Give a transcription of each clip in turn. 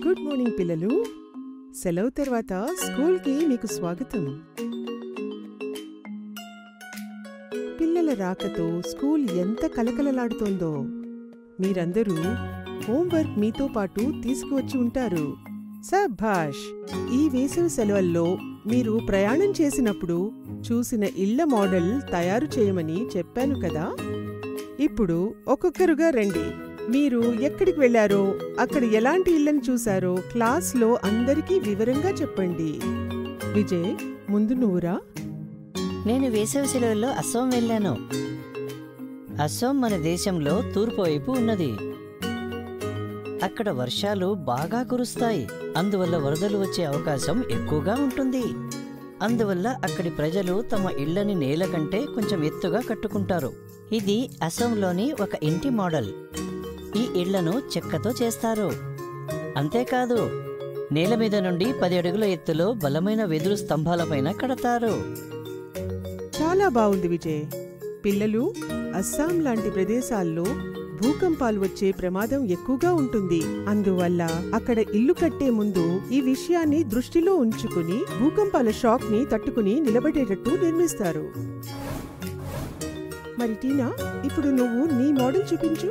good morning పిల్లలు సెలవు తర్వాత స్కూల్కి మీకు స్వాగతం పిల్లల రాకతో స్కూల్ ఎంత కలకలలాడుతోందో మీరందరూ హోంవర్క్ మీతో పాటు తీసుకువచ్చి ఉంటారు సభాష్ ఈ వేసవి సెలవుల్లో మీరు ప్రయాణం చేసినప్పుడు చూసిన ఇళ్ల మోడల్ తయారు చేయమని చెప్పాను కదా ఇప్పుడు ఒక్కొక్కరుగా రండి మీరు ఎక్కడికి వెళ్లారో అక్కడ ఎలాంటి ఇళ్లను చూశారో క్లాస్లో అందరికీ వివరంగా చెప్పండి విజయ్ ముందు నువ్వురా నేను వేసవి సెలవుల్లో అస్సోం వెళ్ళాను అస్సోం మన దేశంలో తూర్పు వైపు ఉన్నది అక్కడ వర్షాలు బాగా కురుస్తాయి అందువల్ల వరదలు వచ్చే అవకాశం ఎక్కువగా ఉంటుంది అందువల్ల అక్కడి ప్రజలు తమ ఇళ్లని నేల కంటే కొంచెం ఎత్తుగా కట్టుకుంటారు ఇది అస్సోంలోని ఒక ఇంటి మోడల్ ఈ ఇళ్లను చెక్కతో చేస్తారు అంతేకాదు నేల మీద నుండి పది అడుగుల ఎత్తులో బలమైన వెదురు స్తంభాలపైన కడతారు చాలా బాగుంది విజయ్ పిల్లలు అస్సాం లాంటి ప్రదేశాల్లో భూకంపాలు వచ్చే ప్రమాదం ఎక్కువగా ఉంటుంది అందువల్ల అక్కడ ఇల్లు కట్టే ముందు ఈ విషయాన్ని దృష్టిలో ఉంచుకుని భూకంపాల షాక్ ని తట్టుకుని నిలబడేటట్టు నిర్మిస్తారు మరి టీనా ఇప్పుడు నువ్వు నీ మోడల్ చూపించు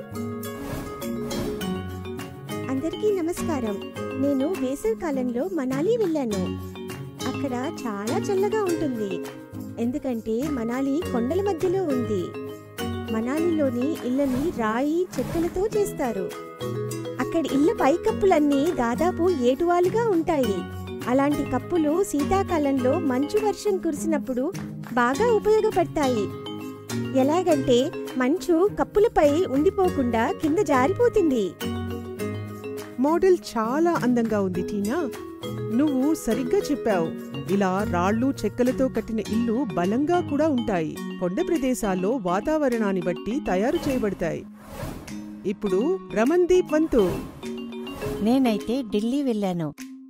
అందరికీ నమస్కారం నేను వేసవి కాలంలో మనాలి వెళ్ళాను అక్కడ చాలా చల్లగా ఉంటుంది ఎందుకంటే మనాలి కొండల మధ్యలో ఉంది మనాలిలోని ఇళ్ళని రాయి చెక్కలతో చేస్తారు అక్కడి ఇళ్ళ పైకప్పులన్నీ దాదాపు ఏటువాలుగా ఉంటాయి అలాంటి కప్పులు శీతాకాలంలో మంచు వర్షం కురిసినప్పుడు బాగా ఉపయోగపడతాయి ఎలాగంటే మంచు కప్పులపై ఉండిపోకుండా కింద జారిపోతుంది మోడల్ చాలా అందంగా ఉంది టీనా నువ్వు సరిగ్గా చెప్పావు ఇలా రాళ్ళు చెక్కలతో కట్టిన ఇల్లు బలంగా కూడా ఉంటాయి కొండ ప్రదేశాల్లో వాతావరణాన్ని బట్టి తయారు చేయబడతాయి ఇప్పుడు రమన్దీప్ వంతు నేనైతే ఢిల్లీ వెళ్ళాను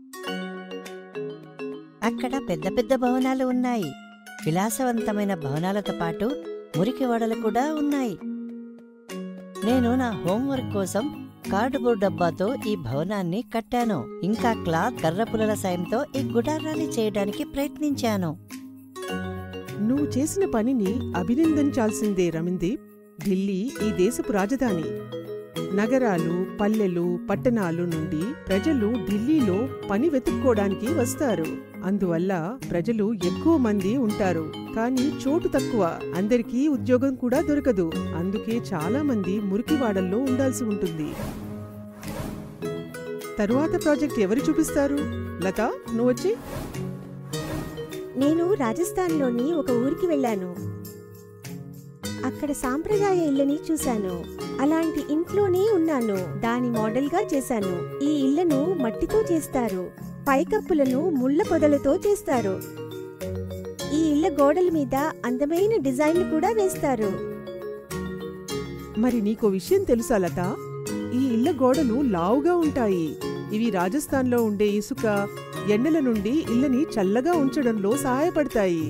అక్కడ పెద్ద పెద్ద భవనాలు ఉన్నాయి విలాసవంతమైన భవనాలతో పాటు మురికి వాడలు కూడా ఉన్నాయి నేను నా హోంవర్క్ కోసం కార్డుబోర్డ్ డబ్బాతో ఈ భవనాన్ని కట్టాను ఇంకా క్లాత్ కర్రపులల సాయంతో ఈ గుడారాన్ని చేయడానికి ప్రయత్నించాను నువ్వు చేసిన పనిని అభినందించాల్సిందే రమన్దీప్ ఢిల్లీ ఈ దేశపు రాజధాని నగరాలు పల్లెలు పట్టణాలు నుండి ప్రజలు ఢిల్లీలో పని వెతుక్కోవడానికి వస్తారు అందువల్ల ప్రజలు ఎక్కువ మంది ఉంటారు కానీ చోటు తక్కువ అందరికీ ఉద్యోగం కూడా దొరకదు అందుకే చాలా మంది మురికివాడల్లో ఉండాల్సి ఉంటుంది తరువాత ప్రాజెక్ట్ ఎవరు చూపిస్తారు లత నువ్వు వచ్చి నేను రాజస్థాన్లోని ఒక ఊరికి వెళ్ళాను అక్కడ సాంప్రదాయ ఇళ్ళని చూశాను అలాంటి ఇంట్లోనే ఉన్నాను దాని మోడల్గా చేశాను ఈ ఇళ్లను మట్టితో చేస్తారు పైకప్పులను ముళ్ళ పొదలతో చేస్తారు ఈ ఇళ్ల గోడల మీద అందమైన డిజైన్లు కూడా వేస్తారు మరి నీకో విషయం తెలుసా లత ఈ ఇళ్ల గోడలు లావుగా ఉంటాయి ఇవి రాజస్థాన్లో ఉండే ఇసుక ఎండల నుండి ఇళ్ళని చల్లగా ఉంచడంలో సహాయపడతాయి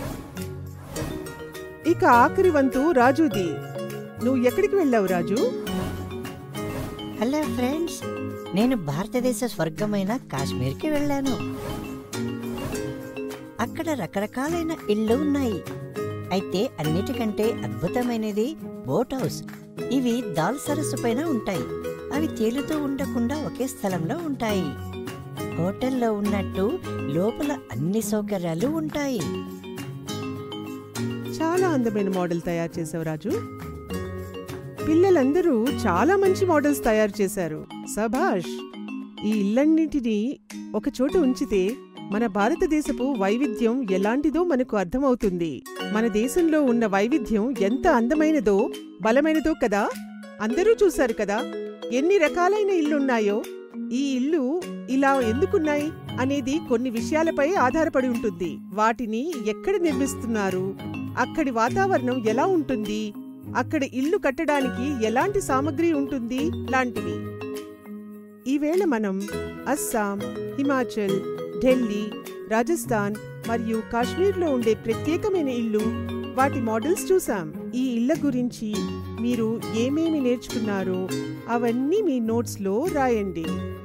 ఇక ఆఖరి వంతు రాజుది నువ్వు ఎక్కడికి వెళ్ళావు రాజు హలో ఫ్రెండ్స్ నేను భారతదేశ స్వర్గమైన కాశ్మీర్కి వెళ్ళాను అక్కడ రకరకాలైన ఇళ్ళు ఉన్నాయి అయితే అన్నిటికంటే అద్భుతమైనది బోట్ హౌస్ ఇవి దాల్ సరస్సు పైన ఉంటాయి అవి తేలుతూ ఉండకుండా ఒకే స్థలంలో ఉంటాయి హోటల్లో ఉన్నట్టు లోపల అన్ని సౌకర్యాలు ఉంటాయి చాలా అందమైన మోడల్ తయారు చేసావు రాజు పిల్లలందరూ చాలా మంచి మోడల్స్ తయారు చేశారు సభాష్ ఈ ఇళ్ళన్నింటినీ ఒక చోట ఉంచితే మన భారతదేశపు వైవిధ్యం ఎలాంటిదో మనకు అర్థమవుతుంది మన దేశంలో ఉన్న వైవిధ్యం ఎంత అందమైనదో బలమైనదో కదా అందరూ చూశారు కదా ఎన్ని రకాలైన ఇళ్ళున్నాయో ఈ ఇల్లు ఇలా ఎందుకున్నాయి అనేది కొన్ని విషయాలపై ఆధారపడి ఉంటుంది వాటిని ఎక్కడ నిర్మిస్తున్నారు అక్కడి వాతావరణం ఎలా ఉంటుంది అక్కడ ఇల్లు కట్టడానికి ఎలాంటి సామగ్రి ఉంటుంది లాంటివి ఈవేళ మనం అస్సాం హిమాచల్ ఢిల్లీ రాజస్థాన్ మరియు కాశ్మీర్లో ఉండే ప్రత్యేకమైన ఇల్లు వాటి మోడల్స్ చూసాం ఈ ఇళ్ల గురించి మీరు ఏమేమి నేర్చుకున్నారో అవన్నీ మీ నోట్స్లో రాయండి